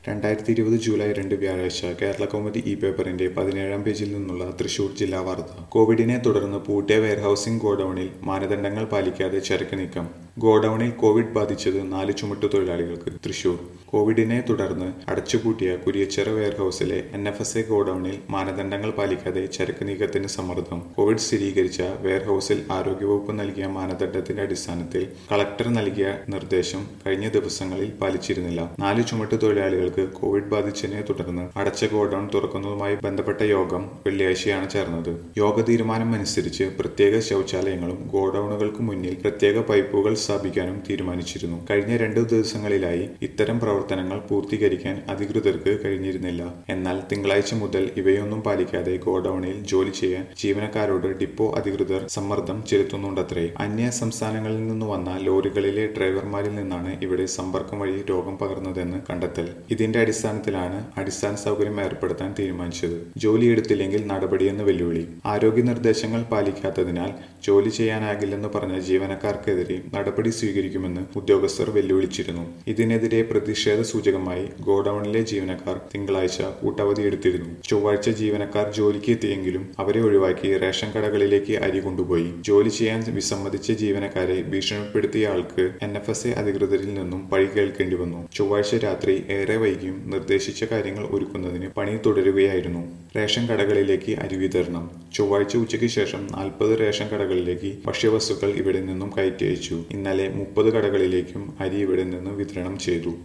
രണ്ടായിരത്തി ഇരുപത് ജൂലൈ രണ്ട് വ്യാഴാഴ്ച കേരള കൗമുദി ഇ പേപ്പറിന്റെ പതിനേഴാം പേജിൽ നിന്നുള്ള തൃശൂർ ജില്ലാ വാർത്ത കോവിഡിനെ തുടർന്ന് പൂട്ടിയ വെയർഹൌസിംഗ് ഗോഡൌണിൽ മാനദണ്ഡങ്ങൾ പാലിക്കാതെ ചരക്ക് നീക്കം ഗോഡൌണിൽ കോവിഡ് ബാധിച്ചത് നാല് ചുമട്ടു തൊഴിലാളികൾക്ക് തൃശൂർ കോവിഡിനെ തുടർന്ന് അടച്ചുപൂട്ടിയ കുരിയച്ചിറ വെയർഹൌസിലെ എൻ എഫ് എസ് എ ഗോഡൌണിൽ മാനദണ്ഡങ്ങൾ പാലിക്കാതെ ചരക്ക് നീക്കത്തിന് സമ്മർദ്ദം കോവിഡ് സ്ഥിരീകരിച്ച വെയർഹൌസിൽ ആരോഗ്യവകുപ്പ് നൽകിയ മാനദണ്ഡത്തിന്റെ അടിസ്ഥാനത്തിൽ കളക്ടർ നൽകിയ നിർദ്ദേശം കഴിഞ്ഞ ദിവസങ്ങളിൽ പാലിച്ചിരുന്നില്ല നാല് ചുമട്ടു തൊഴിലാളികൾക്ക് കോവിഡ് ബാധിച്ചതിനെ തുടർന്ന് അടച്ച ഗോഡൌൺ തുറക്കുന്നതുമായി ബന്ധപ്പെട്ട യോഗം വെള്ളിയാഴ്ചയാണ് ചേർന്നത് യോഗ തീരുമാനം അനുസരിച്ച് പ്രത്യേക ശൗചാലയങ്ങളും ഗോഡൌണുകൾക്ക് മുന്നിൽ പ്രത്യേക പൈപ്പുകൾ സ്ഥാപിക്കാനും തീരുമാനിച്ചിരുന്നു കഴിഞ്ഞ രണ്ടു ദിവസങ്ങളിലായി ഇത്തരം പ്രവർത്തനങ്ങൾ പൂർത്തീകരിക്കാൻ അധികൃതർക്ക് കഴിഞ്ഞിരുന്നില്ല എന്നാൽ തിങ്കളാഴ്ച മുതൽ ഇവയൊന്നും പാലിക്കാതെ ഗോഡൌണിൽ ജോലി ചെയ്യാൻ ജീവനക്കാരോട് ഡിപ്പോ അധികൃതർ സമ്മർദ്ദം ചെലുത്തുന്നുണ്ടത്രേ അന്യ സംസ്ഥാനങ്ങളിൽ നിന്ന് വന്ന ലോറികളിലെ ഡ്രൈവർമാരിൽ നിന്നാണ് ഇവിടെ സമ്പർക്കം വഴി രോഗം പകർന്നതെന്ന് കണ്ടെത്തൽ ഇതിന്റെ അടിസ്ഥാനത്തിലാണ് അടിസ്ഥാന സൗകര്യം ഏർപ്പെടുത്താൻ തീരുമാനിച്ചത് ജോലി എടുത്തില്ലെങ്കിൽ നടപടിയെന്ന് വെല്ലുവിളി ആരോഗ്യ നിർദ്ദേശങ്ങൾ പാലിക്കാത്തതിനാൽ ജോലി ചെയ്യാനാകില്ലെന്ന് പറഞ്ഞ ജീവനക്കാർക്കെതിരെ നടപടി സ്വീകരിക്കുമെന്ന് ഉദ്യോഗസ്ഥർ വെല്ലുവിളിച്ചിരുന്നു ഇതിനെതിരെ പ്രതിഷേധ സൂചകമായി ഗോഡൌണിലെ ജീവനക്കാർ തിങ്കളാഴ്ച കൂട്ടവധി എടുത്തിരുന്നു ചൊവ്വാഴ്ച ജീവനക്കാർ ജോലിക്ക് എത്തിയെങ്കിലും അവരെ ഒഴിവാക്കി റേഷൻ കടകളിലേക്ക് അരി കൊണ്ടുപോയി ജോലി ചെയ്യാൻ വിസമ്മതിച്ച ജീവനക്കാരെ ഭീഷണിപ്പെടുത്തിയ ആൾക്ക് എൻ എഫ് എസ് എ അധികൃതരിൽ നിന്നും പഴി കേൾക്കേണ്ടി വന്നു ചൊവ്വാഴ്ച രാത്രി ഏറെ വൈകിയും നിർദ്ദേശിച്ച കാര്യങ്ങൾ ഒരുക്കുന്നതിന് പണി തുടരുകയായിരുന്നു റേഷൻ കടകളിലേക്ക് അരി വിതരണം ചൊവ്വാഴ്ച ഉച്ചയ്ക്ക് ശേഷം നാൽപ്പത് റേഷൻ കടകളിലേക്ക് ഭക്ഷ്യവസ്തുക്കൾ ഇവിടെ നിന്നും കയറ്റി അയച്ചു ഇന്നലെ മുപ്പത് കടകളിലേക്കും അരി ഇവിടെ നിന്ന് വിതരണം ചെയ്തു